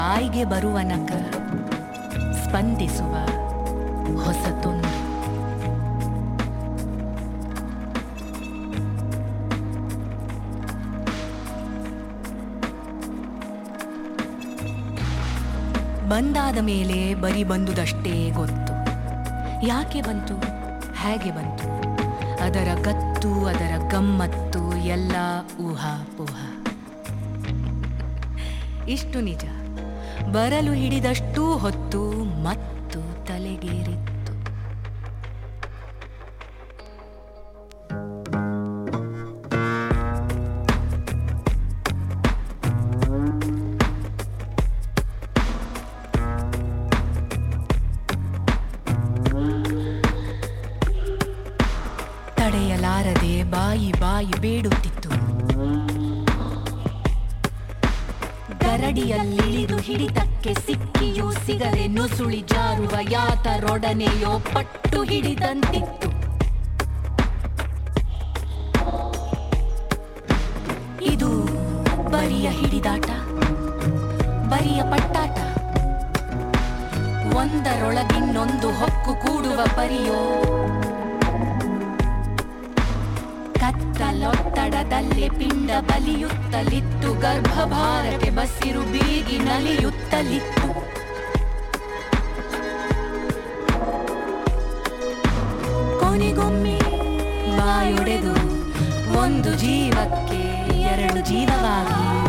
ಆಯ್ಗೆ ಬರುವನಕ ಸ್ಪಂದಿಸುವ ಹೊಸತೊಂದು ಬಂದಾದ ಮೇಲೆ ಬರಿ ಬಂದುದಷ್ಟೇ ಗೊತ್ತು ಯಾಕೆ ಬಂತು ಹೇಗೆ ಬಂತು ಅದರ ಗತ್ತು ಅದರ ಗಮ್ಮತ್ತು ಎಲ್ಲ ಊಹಾಪೋಹ ಇಷ್ಟು ನಿಜ ಬರಲು ಹಿಡಿದಷ್ಟೂ ಹೊತ್ತು ಮತ್ತು ತಲೆಗೇರಿತ್ತು ತಡೆಯಲಾರದೆ ಬಾಯಿ ಬಾಯಿ ಬೇಡುತ್ತಿತ್ತು ಗರಡಿಯಲ್ಲಿಳಿದು ಹಿಡಿತಕ್ಕೆ ಸಿಕ್ಕಿಯೂ ಸಿಗದೆ ನುಸುಳಿ ಜಾರುವ ಯಾತರೊಡನೆಯೋ ಪಟ್ಟು ಹಿಡಿದಂತಿತ್ತು ಇದು ಬರಿಯ ಹಿಡಿದಾಟ ಬರಿಯ ಪಟ್ಟಾಟ ಒಂದರೊಳಗಿನ್ನೊಂದು ಹೊಕ್ಕು ಕೂಡುವ ಪರಿಯೋ ಕತ್ತಲೊತ್ತಡದಲ್ಲೇ ಪಿಂಡ ಬಲಿಯುತ್ತಲಿತ್ತು ಗರ್ಭಭಾರಕ್ಕೆ ಬಸಿರು ಬೀಗಿ ನಲಿಯುತ್ತಲಿತ್ತು ಕೊನೆಗೊಮ್ಮೆ ಬಾಯೊಡೆದು ಒಂದು ಜೀವಕ್ಕೆ ಎರಡು ಜೀವವಾಗಿ